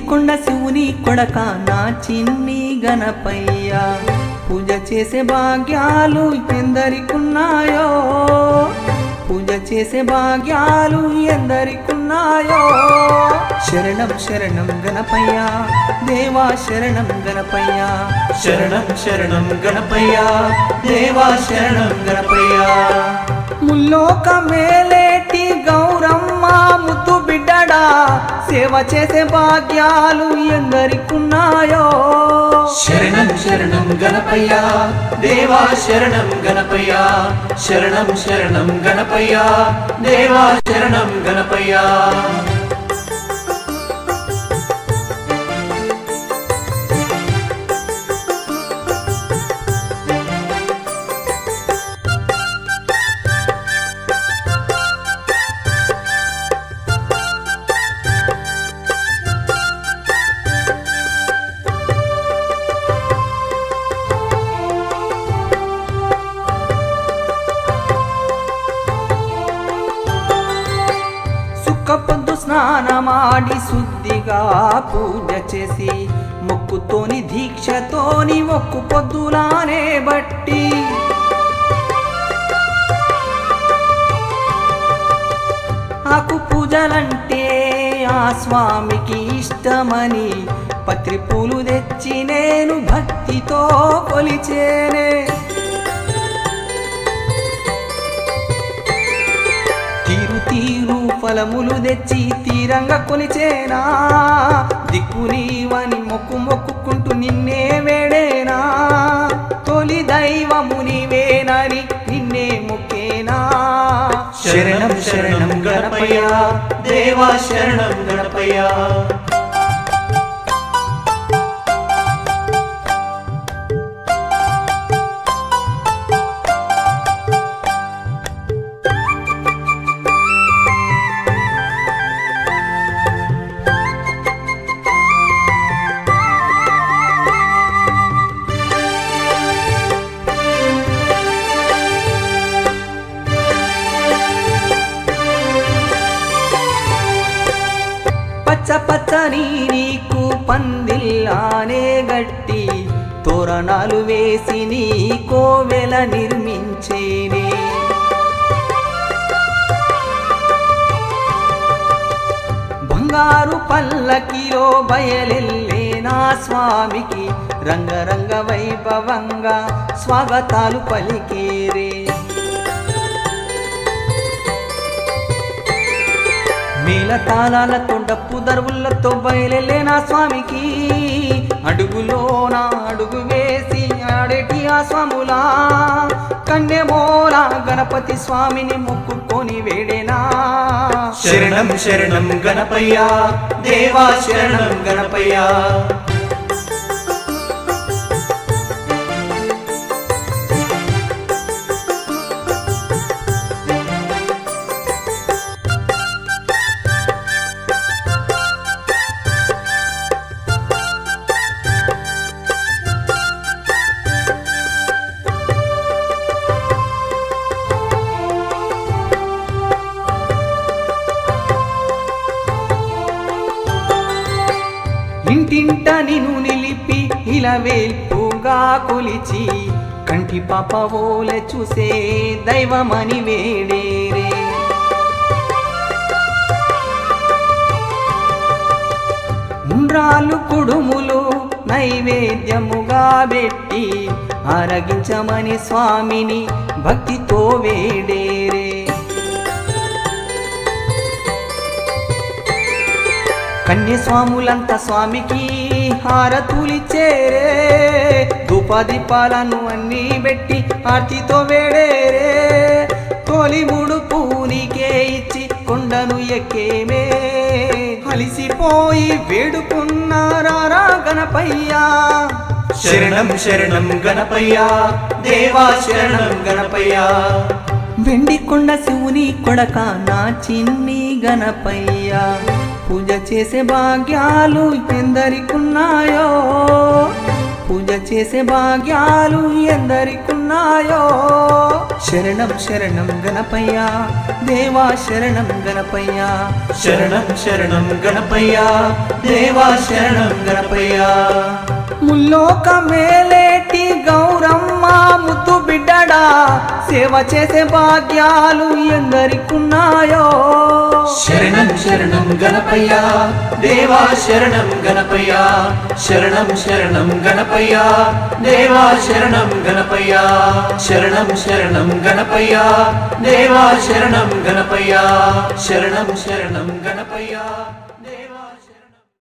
కొండ శివుని కొడక నా చిన్ని గణపయ్య పూజ చేసే భాగ్యాలు ఎందరికున్నాయో పూజ చేసే భాగ్యాలు ఎందరికున్నాయో శరణం శరణం గణపయ్య దేవా శరణం గణపయ్య శరణం శరణం గణపయ్య దేవా శరణం గణపయ్య ముల్లోక మేలేటి గౌరమ్మ ముద్దు బిడ్డడా సేవ చేసే భాగ్యాలు ఎందరికున్నాయో శరణం శరణం గణపయ్య దేవా శరణం గణపయ్య శరణం శరణం గణపయ్య దేవా శరణం గణపయ్య సుక్క పొద్దు స్నానమాడి శుద్ధిగా పూజ చేసి మొక్కుతోని దీక్షతోని మొక్కు పొద్దులానే బట్టి ఆకు పూజలంటే ఆ స్వామికి ఇష్టమని పత్రి పూలు తెచ్చి నేను భక్తితో కొలిచేనే తీరు తీరు ఫలములు తెచ్చి తీరంగా కొలిచేనా దిక్కు నీవని మొక్కు మొక్కుకుంటూ నిన్నే వేడేనా తొలి దైవము నీవేనని నిన్నే మొక్కేనా శరణం శరణం గణపయ్య దేవా శరణం గణపయ్య పచ్చ పచ్చని నీకు పందిల్లానే గట్టి తోరణాలు వేసి నీ కోవెల నిర్మించేనే బంగారు పల్లకిలో బయలెల్లే నా స్వామికి రంగరంగ వైభవంగా స్వాగతాలు పలికేరే మేల తాళాలతో డప్పు దరువులతో బయలెళ్ళే నా స్వామికి అడుగులో నా అడుగు వేసి ఆడేటి ఆ స్వాములా కన్నెమోలా గణపతి స్వామిని మొక్కుకొని వేడేనా శరణం శరణం గణపయ్య దేవా శరణం గణపయ్య ఇంటింట నిన్ను నిలిపి ఇలా వేల్పుగా కొలిచి కంటి పాప ఓలె చూసే దైవమని వేడేరే ఉండ్రాలు కుడుములు నైవేద్యముగా పెట్టి ఆరగించమని స్వామిని భక్తితో వేడేరే కన్యస్వాములంతా స్వామికి హారతులిచ్చేరే ధూపదీపాలను అన్నీ పెట్టి ఆర్తితో వేడేరే తొలి ముడుపు నీకే ఇచ్చి కొండను ఎక్కేమే అలిసిపోయి వేడుకున్నారా గణపయ్యా శరణం శరణం గణపయ్య దేవా శరణం గణపయ్య వెండి కొండ శివుని కొడక నా చిన్ని గణపయ్య పూజ చేసే భాగ్యాలు ఎందరికున్నాయో పూజ చేసే భాగ్యాలు ఎందరికున్నాయో శరణం శరణం గణపయ్య దేవా శరణం గణపయ్య శరణం శరణం గణపయ్య దేవా శరణం గణపయ్య ముల్లోక మేలేటి గౌరమ్మ ముద్దు బిడ్డడా సేవ చేసే భాగ్యాలు ఎందరికున్నాయో శరణం శరణం గణపయ్య దేవా శరణం గణపయ్య శరణం శరణం గణపయ్య దేవా శరణం గణపయ్య శరణం శరణం గణపయ్య దేవా శరణం గణపయ్య శరణం శరణం గణపయ్య